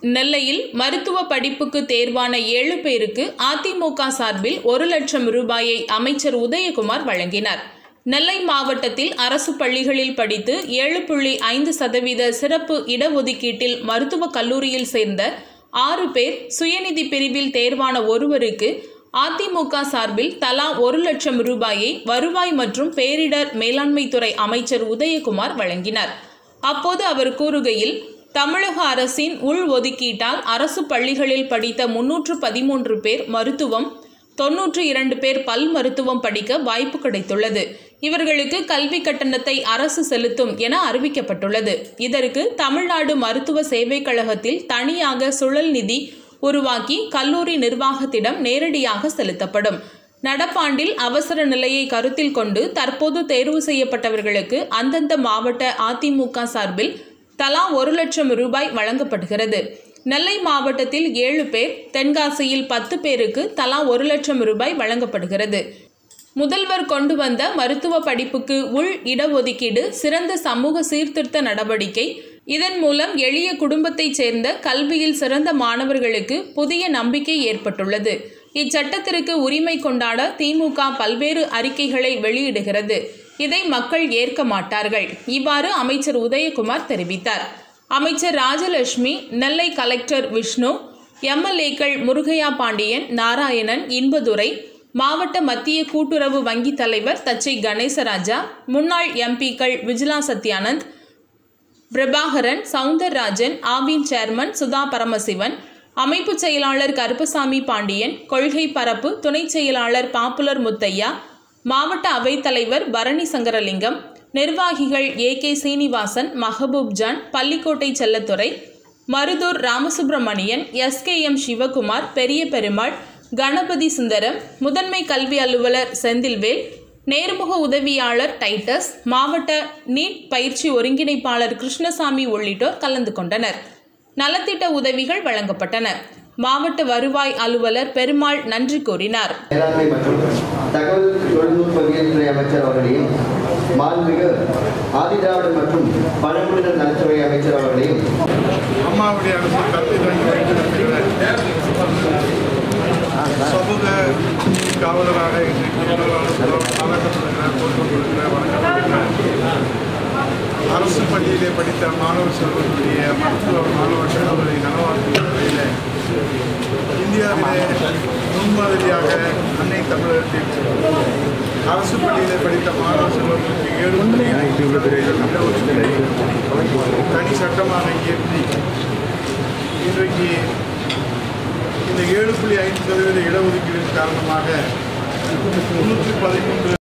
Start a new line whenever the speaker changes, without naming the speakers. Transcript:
நெல்லையில் மருத்துவ படிப்புக்கு தேர்வான ஏழு பேருக்கு அதிமுக சார்பில் ஒரு லட்சம் ரூபாயை அமைச்சர் உதயகுமார் வழங்கினார் நெல்லை மாவட்டத்தில் அரசு பள்ளிகளில் படித்து ஏழு புள்ளி ஐந்து சதவீத சிறப்பு இடஒதுக்கீட்டில் மருத்துவக் கல்லூரியில் சேர்ந்த ஆறு பேர் சுயநிதி பிரிவில் தேர்வான ஒருவருக்கு அதிமுக சார்பில் தலா ஒரு லட்சம் ரூபாயை வருவாய் மற்றும் பேரிடர் மேலாண்மைத்துறை அமைச்சர் உதயகுமார் வழங்கினார் அப்போது அவர் கூறுகையில் தமிழக அரசின் உள் ஒதுக்கீட்டால் அரசு பள்ளிகளில் படித்த முன்னூற்று பதிமூன்று பேர் மருத்துவம் தொன்னூற்று இரண்டு பேர் பல் மருத்துவம் படிக்க வாய்ப்பு கிடைத்துள்ளது இவர்களுக்கு கல்வி கட்டணத்தை அரசு செலுத்தும் என அறிவிக்கப்பட்டுள்ளது இதற்கு தமிழ்நாடு மருத்துவ சேவைக் கழகத்தில் தனியாக சுழல் நிதி உருவாக்கி கல்லூரி நிர்வாகத்திடம் நேரடியாக செலுத்தப்படும் நடப்பாண்டில் அவசர நிலையை கருத்தில் கொண்டு தற்போது தேர்வு செய்யப்பட்டவர்களுக்கு அந்தந்த மாவட்ட அதிமுக சார்பில் தலா ஒரு லட்சம் ரூபாய் வழங்கப்படுகிறது நெல்லை மாவட்டத்தில் ஏழு பேர் தென்காசியில் பத்து பேருக்கு தலா ஒரு லட்சம் ரூபாய் வழங்கப்படுகிறது முதல்வர் கொண்டு வந்த மருத்துவ படிப்புக்கு உள் இடஒதுக்கீடு சிறந்த சமூக சீர்திருத்த நடவடிக்கை இதன் மூலம் எளிய குடும்பத்தைச் சேர்ந்த கல்வியில் சிறந்த மாணவர்களுக்கு புதிய நம்பிக்கை ஏற்பட்டுள்ளது இச்சட்டத்திற்கு உரிமை கொண்டாட திமுக பல்வேறு அறிக்கைகளை வெளியிடுகிறது இதை மக்கள் ஏற்க மாட்டார்கள் இவ்வாறு அமைச்சர் உதயகுமார் தெரிவித்தார் அமைச்சர் ராஜலட்சுமி நெல்லை கலெக்டர் விஷ்ணு எம்எல்ஏக்கள் முருகையா பாண்டியன் நாராயணன் இன்பதுரை மாவட்ட மத்திய கூட்டுறவு வங்கி தலைவர் தச்சை கணேசராஜா முன்னாள் எம்பிக்கள் விஜிலா சத்யானந்த் பிரபாகரன் சவுந்தரராஜன் ஆவின் சேர்மன் சுதா பரமசிவன் அமைப்பு செயலாளர் கருப்பசாமி பாண்டியன் கொள்கை பரப்பு துணை செயலாளர் பாப்புலர் முத்தையா மாவட்ட அவைத்தலைவர் பரணி சங்கரலிங்கம் நிர்வாகிகள் A K Srinivasan Mahaboob John Pallikottai Selladurai Maruthur Ramasubramanian S K M Sivakumar Periya Perumal Ganapathi Sundaram முதன்மை கல்வி அலுவலர் செந்தில்வேல் நேர்முக உதவியாளர் டைட்டஸ் மாவட்ட நீட் பயிற்சி ஒருங்கிணைப்பாளர் கிருஷ்ணசாமி உள்ளிட்டோர் கலந்து கொண்டனர் நலத்திட்ட உதவிகள் வழங்கப்பட்டன மாவட்ட வருவாய் அலுவலர் பெருமாள் நன்றி கூறினார்
மேலாண்மை மற்றும் தகவல் தொழில்நுட்பவியல் துறை அமைச்சர் அவர்களையும் மாண்புமிகு ஆதிதிராவிடர் மற்றும் பழங்குடியினர் நலத்துறை அமைச்சர் அவர்களையும்
அம்மாவுடைய அரசு கல்வி தொடங்கி வைத்திருக்கிற சமூக காவலராக இன்றைக்கு காலகட்டத்தில் போட்டுக்கொண்டிருக்கிற வணக்கத்திற்கிற அரசு பள்ளியிலே படித்த மாணவ செல்வர்களுடைய மருத்துவ மாணவர்கள் அவர்களை நனவாக்கும் வகையில் இந்தியாவிலே முன்மாதிரியாக அன்னை தமிழகத்தில் அரசு பள்ளியிலே படித்த மாணவ செல்வங்களுக்கு ஏழு புள்ளி ஐந்து சதவீதம் இடஒதுக்கீடு தனி சட்டமாக இயற்றி இன்றைக்கு இந்த ஏழு புள்ளி ஐந்து சதவீத இடஒதுக்கீடு காரணமாக முன்னூற்றி பதிமூன்று